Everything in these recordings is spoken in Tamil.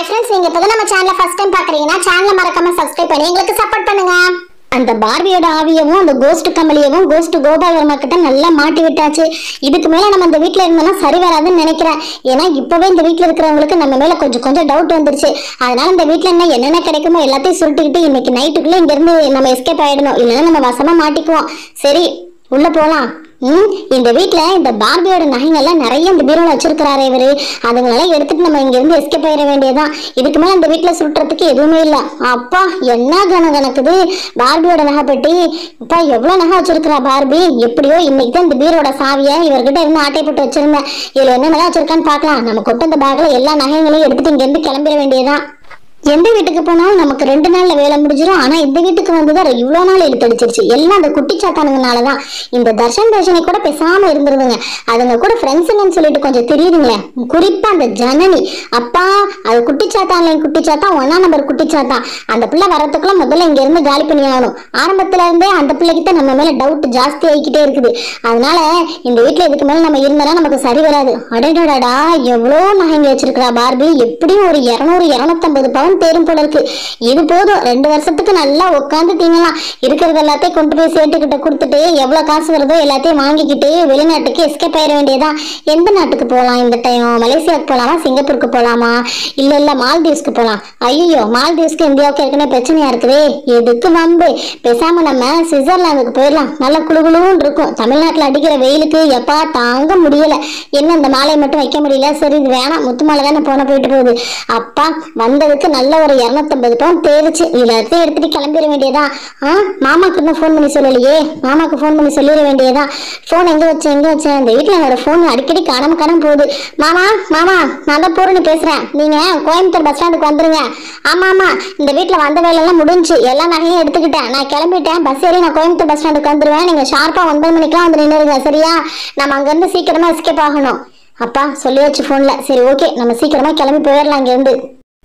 ஹாய் ஃப்ரெண்ட்ஸ் நீங்க இப்பதான் நம்ம சேனலை ஃபர்ஸ்ட் டைம் பாக்குறீங்கன்னா சேனலை மறக்காம சப்ஸ்கிரைப் பண்ணி எங்களுக்கு சப்போர்ட் பண்ணுங்க அந்த பார்பியோட ஆவியவும் அந்த கோஸ்ட் கமலியவும் கோஸ்ட் கோபால் வர்மா கிட்ட நல்லா மாட்டி விட்டாச்சு இதுக்கு மேல நம்ம இந்த வீட்ல இருந்தோம்னா சரி வராதுன்னு நினைக்கிறேன் ஏன்னா இப்பவே இந்த வீட்ல இருக்கிறவங்களுக்கு நம்ம மேல கொஞ்சம் கொஞ்சம் டவுட் வந்துருச்சு அதனால இந்த வீட்ல என்ன என்னென்ன கிடைக்குமோ எல்லாத்தையும் சுருட்டிக்கிட்டு இன்னைக்கு நைட்டுக்குள்ள இங்க இருந்து நம்ம எஸ்கேப் ஆயிடணும் இல்லைன்னா நம்ம வசமா மாட்டிக்குவோம் சரி உள்ள போலாம் ம் இந்த வீட்ல இந்த பார்பியோட நகைங்கள்லாம் நிறைய இந்த பீரோல வச்சிருக்கிறாரு இவரு அதுங்களெல்லாம் எடுத்துட்டு நம்ம இங்க இருந்து எஸ்கேப் ஆயிட வேண்டியதுதான் இதுக்கு மேல இந்த வீட்ல சுட்டுறதுக்கு எதுவுமே இல்ல அப்பா என்ன கணம் கணக்குது பார்பியோட நகை பெட்டி அப்பா எவ்வளவு நகை வச்சிருக்கிறா பார்பி எப்படியோ இன்னைக்கு தான் இந்த பீரோட சாவியை இவர்கிட்ட இருந்து ஆட்டை போட்டு வச்சிருந்தேன் இதுல என்ன நகை வச்சிருக்கான்னு பார்க்கலாம் நம்ம கொட்ட இந்த பேக்ல எல்லா நகைகளையும் எடுத்துட்டு இங்க இருந்து கிளம்பிட வேண்டியதுதான் எந்த வீட்டுக்கு போனாலும் நமக்கு ரெண்டு நாள்ல வேலை முடிஞ்சிடும் ஆனா இந்த வீட்டுக்கு வந்துதான் இவ்வளவு நாள் இழுத்தடிச்சிருச்சு எல்லாம் அந்த குட்டி சாத்தானுங்கனாலதான் இந்த தர்ஷன் தர்ஷினி கூட பேசாம இருந்துருதுங்க அதுங்க கூட ஃப்ரெண்ட்ஸுங்கன்னு சொல்லிட்டு கொஞ்சம் தெரியுதுங்களே குறிப்பா அந்த ஜனனி அப்பா அது குட்டி சாத்தான் குட்டி சாத்தான் ஒன்னா நம்பர் குட்டி சாத்தான் அந்த பிள்ளை வரதுக்குள்ள முதல்ல இங்க இருந்து காலி பண்ணி ஆகணும் ஆரம்பத்துல இருந்தே அந்த பிள்ளைகிட்ட நம்ம மேல டவுட் ஜாஸ்தி ஆகிக்கிட்டே இருக்குது அதனால இந்த வீட்டுல இதுக்கு மேல நம்ம இருந்தாலும் நமக்கு சரி வராது அடடடா எவ்வளோ நகைங்க வச்சிருக்கிறா பார்பி எப்படியும் ஒரு இரநூறு இரநூத்தம்பது பவுன் தேரும் போல இருக்கு இது போதும் ரெண்டு வருஷத்துக்கு நல்லா உட்காந்து தீங்கலாம் இருக்கிறது எல்லாத்தையும் கொண்டு போய் சேட்டுக்கிட்ட கொடுத்துட்டு எவ்வளவு காசு வருதோ எல்லாத்தையும் வாங்கிக்கிட்டு வெளிநாட்டுக்கு எஸ்கேப் ஆயிட வேண்டியதான் எந்த நாட்டுக்கு போகலாம் இந்த டைம் மலேசியாவுக்கு போகலாமா சிங்கப்பூருக்கு போகலாமா இல்ல இல்ல மால்தீவ்ஸ்க்கு போகலாம் ஐயோ மால்தீவ்ஸ்க்கு இந்தியாவுக்கு ஏற்கனவே பிரச்சனையா இருக்குதே எதுக்கு வம்பு பேசாம நம்ம சுவிட்சர்லாந்துக்கு போயிடலாம் நல்லா குளுகுளுன்னு இருக்கும் தமிழ்நாட்டுல அடிக்கிற வெயிலுக்கு எப்பா தாங்க முடியல என்ன இந்த மாலையை மட்டும் வைக்க முடியல சரி இது வேணாம் முத்து மாலை தானே போன போயிட்டு போகுது அப்பா வந்ததுக்கு நல்ல ஒரு இரநூத்தம்பது பவுன் தேரிச்சு எல்லாத்தையும் எடுத்துட்டு கிளம்பிட வேண்டியதா ஆ மாமாக்கு இன்னும் ஃபோன் பண்ணி சொல்லலையே மாமாக்கு ஃபோன் பண்ணி சொல்லிட வேண்டியதா ஃபோன் எங்க வச்சேன் எங்க வச்சேன் இந்த வீட்டுல என்னோட ஃபோன் அடிக்கடி காணாம காணாம போகுது மாமா மாமா நான் தான் பூரணி பேசுறேன் நீங்க கோயம்புத்தூர் பஸ் ஸ்டாண்டுக்கு வந்துருங்க ஆமா ஆமா இந்த வீட்டுல வந்த வேலையெல்லாம் முடிஞ்சு எல்லா நகையும் எடுத்துக்கிட்டேன் நான் கிளம்பிட்டேன் பஸ் ஏறி நான் கோயம்புத்தூர் பஸ் ஸ்டாண்டுக்கு வந்துருவேன் நீங்க ஷார்ப்பா ஒன்பது மணிக்கெல்லாம் வந்து நின்னுருங்க சரியா நம்ம அங்க இருந்து சீக்கிரமா எஸ்கேப் ஆகணும் அப்பா சொல்லியாச்சு ஃபோன்ல சரி ஓகே நம்ம சீக்கிரமா கிளம்பி போயிடலாம் இங்க இருந்து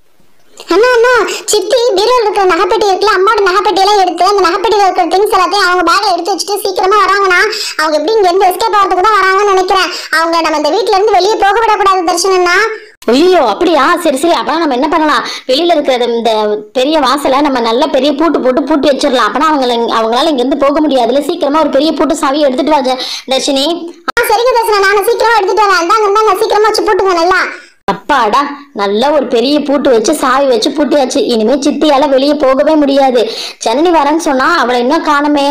அண்ணா அண்ணா சித்தி பீரோல இருக்கிற நகைப்பெட்டி இருக்குல்ல அம்மாவோட நகைப்பெட்டி எல்லாம் எடுத்து அந்த நகைப்பெட்டியில இருக்கிற திங்ஸ் எல்லாத்தையும் அவங்க பேக்ல எடுத்து வச்சுட்டு சீக்கிரமா வராங்கண்ணா அவங்க எப்படி இங்க இருந்து எஸ்கேப் ஆகிறதுக்கு தான் வராங்கன்னு நினைக்கிறேன் அவங்க நம்ம இந்த வீட்ல இருந்து வெளியே போக விடக்கூடாது தர்ஷனண்ணா ஐயோ அப்படியா சரி சரி அப்பனா நம்ம என்ன பண்ணலாம் வெளியில இருக்கிற இந்த பெரிய வாசலை நம்ம நல்ல பெரிய பூட்டு போட்டு பூட்டி வச்சிடலாம் அப்பனா அவங்கள அவங்களால இங்க இருந்து போக முடியாதுல சீக்கிரமா ஒரு பெரிய பூட்டு சாவி எடுத்துட்டு வா ஜ- தர்ஷினி ஆ சரிங்க தர்ஷனா நான் சீக்கிரமா எடுத்துட்டு வரேன் இந்தாங்க இந்தாங்க சீக்கிரமா வச்சு போட்டுங்க நல்லா அப்பாடா நல்ல ஒரு பெரிய பூட்டு வச்சு சாவி வச்சு பூட்டியாச்சு இனிமே சித்தியால வெளியே போகவே முடியாது ஜனனி வரேன்னு சொன்னா அவளை இன்னும் காணுமே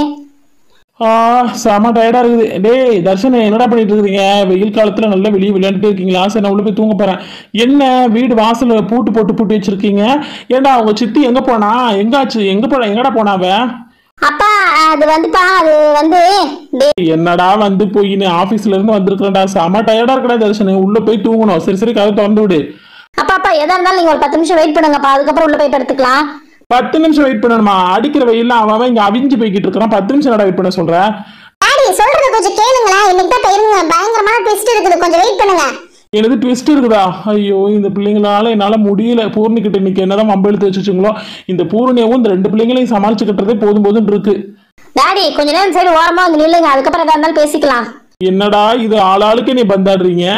ஆ செம டயர்டா இருக்குது டேய் தர்ஷன் என்னடா பண்ணிட்டு இருக்கீங்க வெயில் காலத்துல நல்லா வெளியே விளையாண்டுட்டு இருக்கீங்களா சரி நான் உள்ள போய் தூங்க போறேன் என்ன வீடு வாசல்ல பூட்டு போட்டு பூட்டி வச்சிருக்கீங்க ஏண்டா உங்க சித்தி எங்க போனா எங்காச்சு எங்க போனா எங்கடா போனா அவ அப்பா அது வந்துப்பா அது வந்து டேய், என்னடா வந்து போய் நீ ஆபீஸ்ல இருந்து வந்திருக்கிறேன்டா செம டயர்டா இருக்கடா தர்ஷன் உள்ள போய் தூங்கணும் சரி சரி கதை திறந்து விடு அப்பா அப்பா எதா இருந்தாலும் நீங்க ஒரு பத்து நிமிஷம் வெயிட் பண்ணுங்கப்பா அதுக்கப்புறம் உள்ள போய் படுத்துக்கலாம் பத்து நிமிஷம் வெயிட் பண்ணணுமா அடிக்கிற வெயில்ல அவன் அவன் இங்க அவிஞ்சு போய்கிட்டு இருக்கிறான் பத்து நிமிஷம் என்னடா வெயிட் பண்ண சொல்ற டாடி சொல்றது கொஞ்சம் கேளுங்களேன் இன்னைக்கு தான் போயிருங்க பயங்கரமான ட்விஸ்ட் இருக்குது கொஞ்சம் வெயிட் பண்ணுங்க எனது ட்விஸ்ட் இருக்குதா ஐயோ இந்த பிள்ளைங்களால என்னால முடியல பூர்ணிக்கிட்ட இன்னைக்கு என்னதான் மம்ப எடுத்து வச்சுச்சுங்களோ இந்த பூர்ணியாவும் இந்த ரெண்டு பிள்ளைங்களையும் சமாளிச்சு கட்டுறதே போதும் போதும் இருக்கு டாடி கொஞ்ச நேரம் சரி ஓரமா வந்து நில்லுங்க அதுக்கப்புறம் எதா இருந்தாலும் பேசிக்கலாம் என்னடா இது ஆளாளுக்கு நீ பந்தாடுறீங்க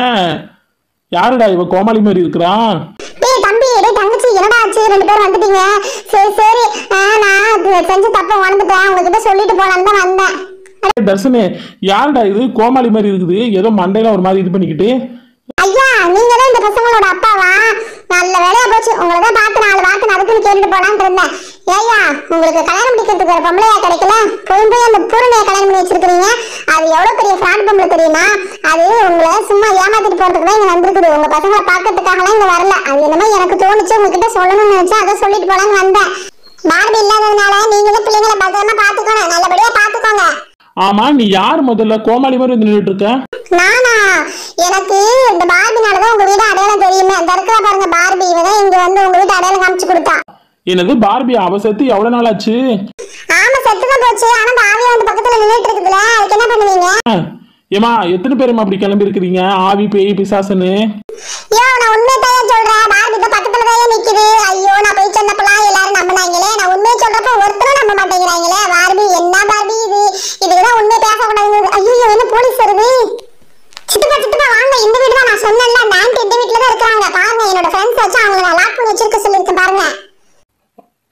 யாருடா இவ கோமாளி மாதிரி இருக்கிறான் டேய் தம்பி டேய் தங்கச்சி என்னடா ஆச்சு ரெண்டு பேரும் வந்துட்டீங்க சரி சரி ஆ, நான் அது செஞ்ச தப்ப உணர்ந்துட்டேன் உங்ககிட்ட சொல்லிட்டு போலான்னு தான் வந்தேன் ஏய், தர்ஷனே யாருடா இது கோமாளி மாதிரி இருக்குது ஏதோ மண்டையில ஒரு மாதிரி இது பண்ணிக்கிட்டு ஐயா நீங்க தான் இந்த பசங்களோட அப்பாவா நல்ல வேலையா போச்சு உங்களை தான் பார்த்து நாலு வார்த்தை அதுக்குன்னு கேட்டுட்டு போலான்னு இருந்தேன் ஏய்யா உங்களுக்கு கல்யாணம் முடிக்கிறதுக்கு ஒரு பொம்பளையா கிடைக்கல போய் போய் அந்த பூரணையை கல்யாணம் பண்ணி வச்சிருக்கீங்க அது எவ்வளவு பெரிய ஃப்ராட் பொம்பளை தெரியுமா அது உங்களை சும்மா ஏமாத்திட்டு போறதுக்கு தான் இங்க வந்திருக்குது உங்க பசங்களை பார்க்கறதுக்காகலாம் இங்க வரல அது என்னமோ எனக்கு தோணுச்சு உங்ககிட்ட சொல்லணும்னு நினைச்சா அதை சொல்லிட்டு போலான்னு வந்தேன் பார்பி இல்லாததுனால நீங்களும் பிள்ளைங்களை பத்திரமா பாத்துக்கோங்க நல்லபடியா பாத்துக்கோங்க ஆமா நீ யார் முதல்ல கோமாளி மாதிரி வந்து நின்றுட்டு இருக்க நானா எனக்கு இந்த பார்பினாலதான் உங்க வீடு அடையாளம் தெரியுமே அந்த இருக்கிற பாருங்க பார்பி இவதான் இங்க வந்து உங்க வீட்டு அடையாளம் காமிச்சு கொடுத்தா என்னது பார்பி அவ செத்து எவ்வளவு நாள் ஆச்சு ஆமா செத்துதான் போச்சு ஆனா இந்த ஆவியா வந்து பக்கத்துல நின்னுட்டு இருக்குதுல அதுக்கு என்ன பண்ணுவீங்க ஆ, ஏம்மா எத்தனை பேருமா அப்படி கிளம்பி இருக்கிறீங்க ஆவி பேய் பிசாசுன்னு ஐயோ நான் உண்மை தான் சொல்றேன் பார்பி இப்ப பக்கத்துல தான் நிக்குது ஐயோ நான் போய் சொன்னப்பலாம் எல்லாரும் நம்பினாங்களே நான் உண்மையை சொல்றப்ப ஒருத்தரும் நம்ப மாட்டேங்கிறாங்களே பார்பி என்ன பார்பி இது இதுதான் உண்மை பேசக்கூடாது ஐயோ என்ன போலீஸ் வருது சித்தப்பா சித்தப்பா வாங்க இந்த வீடு தான் நான் சொன்னேன்ல அந்த ஆண்டி இந்த வீட்டுல தான் இருக்காங்க பாருங்க என்னோட ஃப்ரெண்ட்ஸ் வச்சு அவங்களை நான் லாக் பண்ணி வச்சிருக்கேன்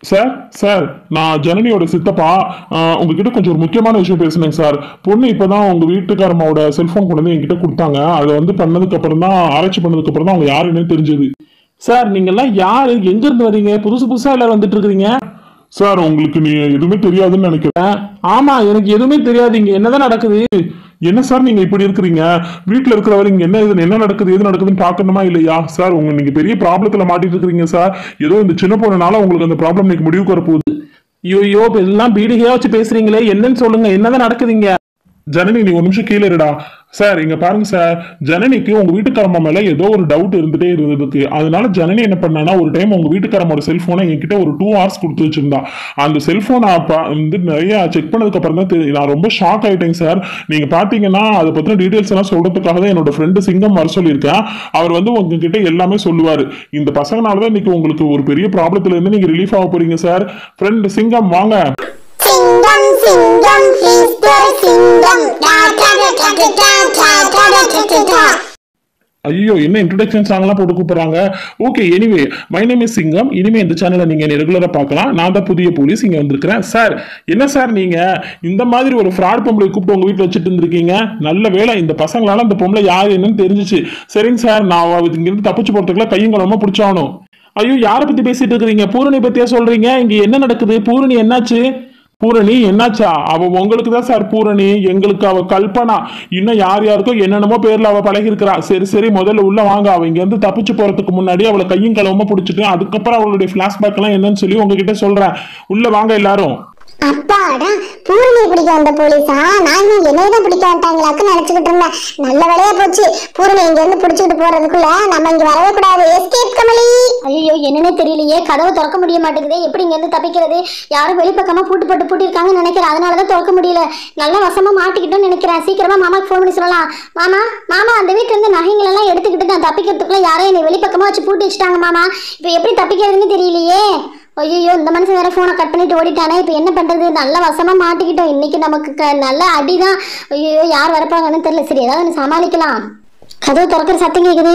சார் சார் நான் ஜனனியோட சித்தப்பா ஆஹ் உங்ககிட்ட கொஞ்சம் ஒரு முக்கியமான விஷயம் பேசுனேங்க சார் பொண்ணு இப்பதான் உங்க வீட்டுக்காரமாவோட செல்போன் கொண்டு வந்து என்கிட்ட கொடுத்தாங்க அதை வந்து பண்ணதுக்கு அப்புறம் தான் ஆராய்ச்சி பண்ணதுக்கு அப்புறம் தான் அவங்க யாருன்னு தெரிஞ்சது சார் நீங்க எல்லாம் யாரு எங்க இருந்து வரீங்க புதுசு புதுசா எல்லாரும் வந்துட்டு இருக்கிறீங்க சார் உங்களுக்கு நீ எதுவுமே தெரியாதுன்னு நினைக்கிறேன் ஆமா எனக்கு எதுவுமே தெரியாது இங்க என்னதான் நடக்குது என்ன சார் நீங்க இப்படி இருக்கிறீங்க வீட்ல இருக்கிறவரை இங்க என்ன இது என்ன நடக்குது எது நடக்குதுன்னு பார்க்கணுமா இல்லையா சார் உங்க நீங்க பெரிய ப்ராப்ளத்துல மாட்டிட்டு இருக்கிறீங்க சார் ஏதோ இந்த சின்ன பொண்ணுனால உங்களுக்கு அந்த ப்ராப்ளம் இன்னைக்கு முடிவுக்கு வரப்போகுது ஐயோ ஐயோ இப்ப எல்லாம் பீடிகையா வச்சு பேசுறீங்களே என்னன்னு சொல்லுங்க என்னதான் நடக்குதுங்க ஜனனி நீ ஒரு நிமிஷம் கீழே இருடா சார் இங்க பாருங்க சார் ஜனனிக்கு உங்க வீட்டுக்காரம்மா மேல ஏதோ ஒரு டவுட் இருந்துட்டே இருந்ததுக்கு அதனால ஜனனி என்ன பண்ணானா ஒரு டைம் உங்க வீட்டுக்காரமோட செல்போனை என்கிட்ட ஒரு டூ ஹவர்ஸ் கொடுத்து வச்சிருந்தா அந்த செல்போனை வந்து நிறைய செக் பண்ணதுக்கு அப்புறம் தான் தெரியும் நான் ரொம்ப ஷாக் ஆயிட்டேங்க சார் நீங்க பாத்தீங்கன்னா அதை பத்தின டீடைல்ஸ் எல்லாம் சொல்றதுக்காக தான் என்னோட ஃப்ரெண்டு சிங்கம் வர சொல்லியிருக்கேன் அவர் வந்து உங்ககிட்ட எல்லாமே சொல்லுவாரு இந்த பசங்கனால தான் இன்னைக்கு உங்களுக்கு ஒரு பெரிய ப்ராப்ளத்துல இருந்து நீங்க ரிலீஃப் ஆக போறீங்க சார் ஃப்ரெண்ட் சிங்கம் வாங்க சிங்கம் சிங்கம் மிஸ்டர் சிங்கம் டா டா டா டா டா டா டா டா டா டா டா ஐயோ என்ன இன்ட்ரடக்ஷன் சாங்லாம் போட்டு கூப்பிடுறாங்க okay anyway my name is Singam இனிமே இந்த சேனலை நீங்க ரெகுலரா பார்க்கலாம் நான் தான் புதிய போலீஸ் இங்க வந்திருக்கிறேன் சார் என்ன சார் நீங்க இந்த மாதிரி ஒரு ஃப்ராட் பொம்பளை கூப்பிட்டு உங்க வீட்டில் வச்சுட்டு இருந்திருக்கீங்க நல்ல வேலை இந்த பசங்களால அந்த பொம்பளை யார் என்னன்னு தெரிஞ்சிச்சு சரிங்க சார் நான் அவ இங்கிருந்து தப்பிச்சு போறதுக்குள்ள கையும் கலமா பிடிச்சாகணும் ஐயோ யாரை பத்தி பேசிட்டு இருக்கிறீங்க பூரணி பத்தியா சொல்றீங்க இங்க என்ன நடக்குது பூரணி என்னாச்சு பூரணி என்னாச்சா அவ உங்களுக்கு தான் சார் பூரணி எங்களுக்கு அவ கல்பனா இன்னும் யார் யாருக்கோ என்னென்னமோ பேர்ல அவ பழகி இருக்கிறா சரி சரி முதல்ல உள்ள வாங்க அவ இங்க இருந்து தப்பிச்சு போறதுக்கு முன்னாடி அவளை கையும் களவுமா பிடிச்சிட்டு அதுக்கப்புறம் அவளுடைய பிளாஷ்பேக் எல்லாம் என்னன்னு சொல்லி உங்ககிட்ட சொல்றேன் உள்ள வாங்க எல்லாரும் அப்பாடா பூர்ணியை பிடிக்க வந்த போலீஸா நான் இன்னும் என்னைய தான் பிடிக்க வந்துட்டாங்களாக்கு நினைச்சுக்கிட்டு இருந்தேன் நல்ல வேலையா போச்சு பூர்ணி இங்க இருந்து பிடிச்சிட்டு போறதுக்குள்ள நம்ம இங்க வரவே கூடாது எஸ்கேப் கமலி ஐயோ என்னன்னே தெரியலையே கதவை திறக்க முடிய மாட்டேங்குதே எப்படி இங்க இருந்து தப்பிக்கிறது யாரும் வெளிப்பக்கமா பூட்டு போட்டு பூட்டிருக்காங்கன்னு நினைக்கிறேன் அதனாலதான் திறக்க முடியல நல்லா வசமா மாட்டிக்கிட்டோம்னு நினைக்கிறேன் சீக்கிரமா மாமாக்கு ஃபோன் பண்ணி சொல்லலாம் மாமா மாமா அந்த வீட்டுல இருந்து நகைகள் எல்லாம் எடுத்துக்கிட்டு நான் தப்பிக்கிறதுக்குள்ள யாரும் என்னை வெளிப்பக்கமா வச்சு பூட்டி வச்சுட்டாங்க மாமா இப்போ எப்படி தப்பிக்கிறதுன்னு தெரியலையே ஐயோ இந்த மனுஷன் வேற ஃபோனை கட் பண்ணிட்டு ஓடிட்டானே இப்போ என்ன பண்றது நல்ல வசமா மாட்டிக்கிட்டோம் இன்னைக்கு நமக்கு க- நல்ல அடிதான் ஐயோ யார் வரப்பாங்கன்னு தெரியல சரி ஏதாவது ஒண்ணு சமாளிக்கலாம் கதவு திறக்கிற சத்தம் கேக்குது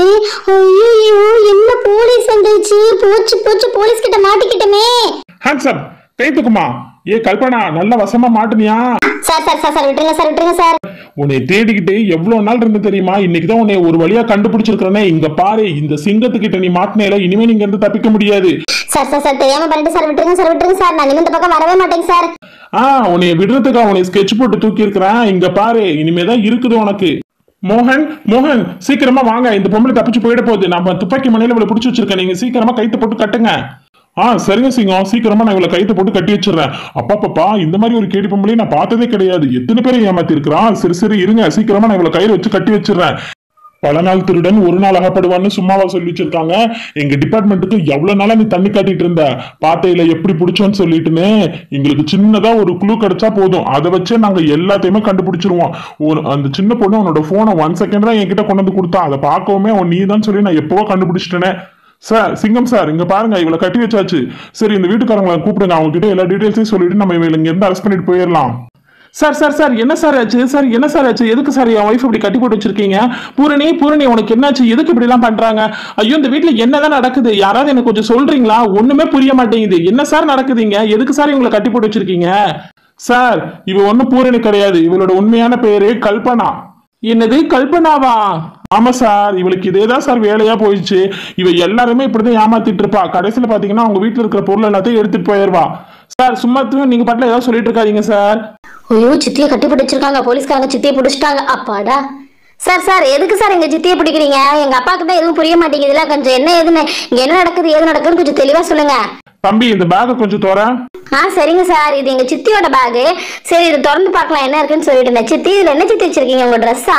ஐயோ என்ன போலீஸ் வந்துருச்சு போச்சு போச்சு போலீஸ் கிட்ட மாட்டிக்கிட்டமே ஹேண்ட்ஸப் கைத்துக்குமா ஏ கல்பனா நல்ல வசமா மாட்டுனியா சார் சார் சார் சார் விட்டுருங்க சார் விட்டுருங்க சார் உன்னை தேடிக்கிட்டு எவ்வளவு நாள் இருந்து தெரியுமா இன்னைக்கு தான் உன்னை ஒரு வழியா கண்டுபிடிச்சிருக்கிறனே இங்க பாரு இந்த சிங்கத்துக்கிட்ட நீ மாட்டினேல இனிமே நீங்க இருந்து தப்பிக்க முடியாது சார் சார் சார் தெரியாம பண்ணிட்டு சார் விட்டுருங்க சார் விட்டுருங்க சார் நான் இனிமே இந்த பக்கம் வரவே மாட்டேங்க சார் ஆ உன்னை விடுறதுக்கு உன்னை ஸ்கெட்ச் போட்டு தூக்கி இருக்கிறேன் இங்க பாரு இனிமேதான் இருக்குது உனக்கு மோகன் மோகன் சீக்கிரமா வாங்க இந்த பொம்பளை தப்பிச்சு போயிட போகுது நம்ம துப்பாக்கி மணியில இவளை பிடிச்சி வச்சிருக்கேன் நீங்க சீக்கிரமா கைத்தை போட்டு கட்டுங்க ஆ சரிங்க சிங்கம் சீக்கிரமா நான் இவளை கைத்தை போட்டு கட்டி வச்சிடுறேன் அப்பா பாப்பா இந்த மாதிரி ஒரு கேடி பொம்பளையை நான் பார்த்ததே கிடையாது எத்தனை பேரை ஏமாத்தி இருக்கிறான் சரி சரி இருங்க சீக்கிரமா நான் இவளை கையில வச்சு கட்டி வச்சிடுறேன் பல நாள் திருடன் ஒரு நாள் அகப்படுவான்னு சும்மாவா சொல்லி வச்சிருக்காங்க எங்க டிபார்ட்மெண்ட்டுக்கு எவ்வளவு நாளா நீ தண்ணி காட்டிட்டு இருந்த பாத்தையில எப்படி பிடிச்சோன்னு சொல்லிட்டுன்னு எங்களுக்கு சின்னதா ஒரு குழு கிடைச்சா போதும் அதை வச்சே நாங்க எல்லாத்தையுமே கண்டுபிடிச்சிருவோம் ஒரு அந்த சின்ன பொண்ணு உன்னோட போனை ஒன் செகண்ட் தான் என்கிட்ட கொண்டு வந்து கொடுத்தா அதை பார்க்கவுமே அவன் நீ தான் சொல்லி நான் எப்பவோ கண்டுபிடிச்சிட்டேனே சார் சிங்கம் சார் இங்க பாருங்க இவளை கட்டி வச்சாச்சு சரி இந்த வீட்டுக்காரங்களை கூப்பிடுங்க அவங்க கிட்ட எல்லா டீடைல்ஸையும் சொல்லிட்டு நம்ம இவங்களை இங்க இருந்து அரெஸ்ட் பண்ணிட்டு போயிடலாம் சார் சார் சார் என்ன சார் ஆச்சு சார் என்ன சார் ஆச்சு எதுக்கு சார் என் ஒய்ஃப் இப்படி கட்டி போட்டு வச்சிருக்கீங்க பூரணி பூரணி உனக்கு என்னாச்சு எதுக்கு இப்படி எல்லாம் பண்றாங்க ஐயோ இந்த வீட்ல என்னதான் நடக்குது யாராவது எனக்கு கொஞ்சம் சொல்றீங்களா ஒண்ணுமே புரிய மாட்டேங்குது என்ன சார் நடக்குதுங்க எதுக்கு சார் இவங்களை கட்டி போட்டு வச்சிருக்கீங்க சார் இவ ஒண்ணும் பூரணி கிடையாது இவளோட உண்மையான பேரு கல்பனா என்னது கல்பனாவா ஆமா சார் இவளுக்கு இதேதான் சார் வேலையா போயிடுச்சு இவ எல்லாருமே இப்படிதான் ஏமாத்திட்டு இருப்பா கடைசியில பாத்தீங்கன்னா அவங்க வீட்டுல இருக்கிற பொருள் எல்லாத்தையும் எடுத்துட்டு போயிடுவா சார் சும்மா தூங்க நீங்க பாட்டுல ஏதாவது சொல்லிட்டு இருக்காதீங்க சார் ஐயோ சித்தியை கட்டி பிடிச்சிருக்காங்க போலீஸ்காரங்க சித்தியை பிடிச்சிட்டாங்க அப்பாடா சார் சார் எதுக்கு சார் எங்க சித்தியை பிடிக்கிறீங்க எங்க அப்பாவுக்கு தான் எதுவும் புரிய மாட்டேங்குதுல கொஞ்சம் என்ன ஏதுன்னு இங்க என்ன நடக்குது ஏது நடக்குதுன்னு கொஞ்சம் தெளிவா சொல்லுங்க தம்பி இந்த பேக்கை கொஞ்சம் தோற ஆ சரிங்க சார் இது எங்க சித்தியோட பேகு சரி இது திறந்து பார்க்கலாம் என்ன இருக்குன்னு சொல்லிட்டு இருந்தேன் சித்தி இதுல என்ன சித்தி வச்சிருக்கீங்க உங்க ட்ரெஸ்ஸா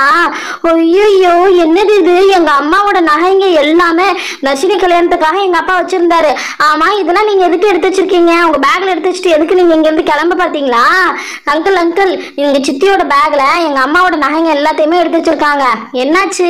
ஐயோ என்னது இது எங்க அம்மாவோட நகைங்க எல்லாமே நர்ஷினி கல்யாணத்துக்காக எங்க அப்பா வச்சிருந்தாரு ஆமா இதெல்லாம் நீங்க எதுக்கு எடுத்து வச்சிருக்கீங்க உங்க பேக்ல எடுத்து வச்சுட்டு எதுக்கு நீங்க இங்க இருந்து கிளம்ப பாத்தீங்களா அங்கிள் அங்கிள் எங்க சித்தியோட பேக்ல எங்க அம்மாவோட நகைங்க எல்லாத்தையுமே எடுத்து வச்சிருக்காங்க என்னாச்சு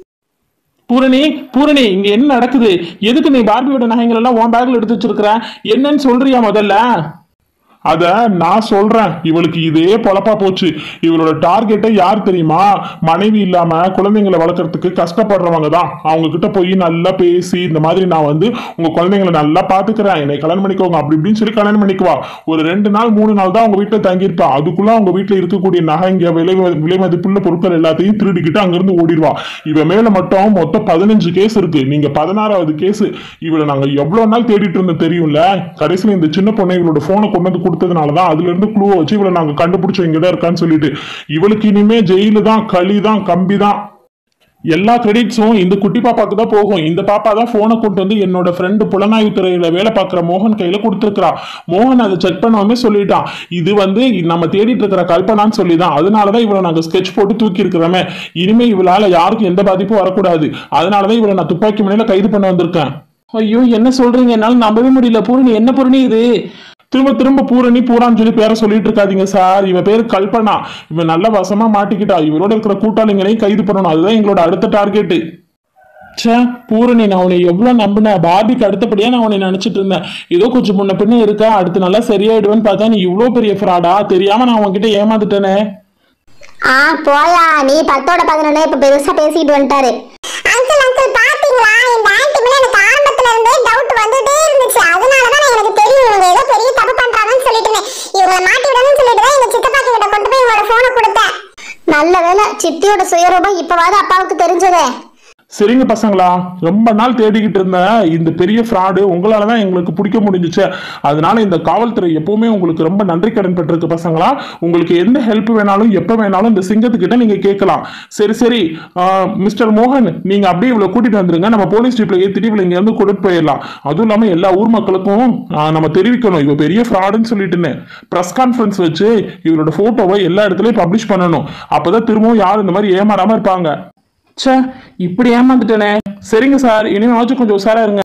பூரணி பூரணி இங்க என்ன நடக்குது எதுக்கு நீ பார்பியோட நகைகள் எல்லாம் உன் பேக்ல எடுத்து வச்சிருக்கிற என்னன்னு சொல்றியா முதல்ல அத நான் சொல்றேன் இவளுக்கு இதே பொழப்பா போச்சு இவளோட டார்கெட்டே யார் தெரியுமா மனைவி இல்லாம குழந்தைங்களை வளர்க்கறதுக்கு கஷ்டப்படுறவங்க தான் அவங்க கிட்ட போய் நல்லா பேசி இந்த மாதிரி நான் வந்து உங்க குழந்தைங்களை நல்லா பாத்துக்கிறேன் என்னை கல்யாணம் பண்ணிக்கோங்க அப்படி இப்படின்னு சொல்லி கல்யாணம் பண்ணிக்குவா ஒரு ரெண்டு நாள் மூணு நாள் தான் அவங்க வீட்டுல தங்கியிருப்பா அதுக்குள்ள அவங்க வீட்டுல இருக்கக்கூடிய நகைங்க விலை விலை மதிப்புள்ள பொருட்கள் எல்லாத்தையும் திருடிக்கிட்டு அங்கிருந்து ஓடிடுவா இவ மேல மட்டும் மொத்தம் பதினஞ்சு கேஸ் இருக்கு நீங்க பதினாறாவது கேஸ் இவளை நாங்க எவ்வளவு நாள் தேடிட்டு இருந்தோம் தெரியும்ல கடைசியில இந்த சின்ன பொண்ணை இவளோட போனை கொண்டு வந்து கொடுத்ததுனாலதான் அதுல இருந்து குழுவை வச்சு இவளை நாங்க கண்டுபிடிச்சோம் இங்கதான் இருக்கான்னு சொல்லிட்டு இவளுக்கு இனிமே ஜெயிலு தான் களி தான் கம்பி தான் எல்லா கிரெடிட்ஸும் இந்த குட்டி பாப்பாக்கு தான் போகும் இந்த பாப்பா தான் போனை கொண்டு வந்து என்னோட ஃப்ரெண்டு புலனாய்வு துறையில வேலை பார்க்குற மோகன் கையில கொடுத்துருக்கா மோகன் அதை செக் பண்ணாமே சொல்லிட்டான் இது வந்து நம்ம தேடிட்டு இருக்கிற கல்பனான்னு சொல்லி தான் அதனாலதான் இவளை நாங்க ஸ்கெட்ச் போட்டு தூக்கி இருக்கிறோமே இனிமே இவளால யாருக்கும் எந்த பாதிப்பும் வரக்கூடாது அதனாலதான் இவளை நான் துப்பாக்கி முனையில கைது பண்ண வந்திருக்கேன் ஐயோ என்ன சொல்றீங்க என்னால நம்பவே முடியல பூரணி என்ன பூரணி இது திரும்ப திரும்ப பூரணி பூரான்னு சொல்லி பேரை சொல்லிட்டு இருக்காதீங்க சார் இவ பேரு கல்பனா இவன் நல்ல வசமா மாட்டிக்கிட்டா இவரோட இருக்கிற கூட்டாளிங்களையும் கைது பண்ணணும் அதுதான் எங்களோட அடுத்த டார்கெட் ச்சே பூரணி நான் உன்னை எவ்வளவு நம்பினேன் பார்பிக்கு அடுத்தபடியா நான் உன்னை நினைச்சிட்டு இருந்தேன் ஏதோ கொஞ்சம் முன்ன பின்ன இருக்கா அடுத்து நல்லா சரியாயிடுவேன்னு பார்த்தா நீ இவ்வளோ பெரிய ஃப்ராடா தெரியாம நான் உன்கிட்ட ஏமாந்துட்டேனே ஆ போயா நீ பத்தோட பதினொன்னு இப்ப பெருசா பேசிட்டு வந்துட்டாரு அங்கிள் அங்கிள் பாத்தீங்களா இந்த ஆன்ட்டி மேல எனக்கு ஆரம்பத்துல இருந்தே டவுட் வந்துட்டே இருந்துச்சு அதனாலதான் எனக்கு தெரியும் இவங்க ஏதோ பெரிய தப்பு பண்றாங்கன்னு சொல்லிட்டு இவங்களை மாட்டி விடணும்னு சொல்லிட்டு தான் எங்க சித்தப்பா கிட்ட கொண்டு போய் இவங்களோட போனை கொடுத்தேன் நல்ல வேலை சித்தியோட சுயரூபம் இப்பவாது அப்பாவுக்கு தெரிஞ்சதே சரிங்க பசங்களா ரொம்ப நாள் தேடிக்கிட்டு இருந்த இந்த பெரிய ஃப்ராடு உங்களால தான் எங்களுக்கு பிடிக்க முடிஞ்சுச்சு அதனால இந்த காவல்துறை எப்பவுமே உங்களுக்கு ரொம்ப நன்றி கடன் பெற்றிருக்கு பசங்களா உங்களுக்கு எந்த ஹெல்ப் வேணாலும் எப்போ வேணாலும் இந்த சிங்கத்துக்கிட்ட நீங்க கேட்கலாம் சரி சரி ஆஹ், மிஸ்டர் மோகன் நீங்க அப்படியே இவ்வளவு கூட்டிட்டு வந்துருங்க நம்ம போலீஸ் ஜீப்ல ஏத்திட்டு இவ்வளவு இங்க இருந்து கூட்டிட்டு போயிடலாம் அதுவும் இல்லாம எல்லா ஊர் மக்களுக்கும் ஆஹ், நம்ம தெரிவிக்கணும் இவ பெரிய ஃப்ராடுன்னு சொல்லிட்டுன்னு ப்ரெஸ் கான்ஃபரன்ஸ் வச்சு இவரோட போட்டோவை எல்லா இடத்துலயும் பப்ளிஷ் பண்ணணும் அப்பதான் திரும்பவும் யாரும் இந்த மாதிரி ஏமாறாம இருப்பாங்க ச்சே இப்படி ஏமாந்துட்டேனே சரிங்க சார் இனிமேவாச்சும் கொஞ்சம் உஷாரா இருங்க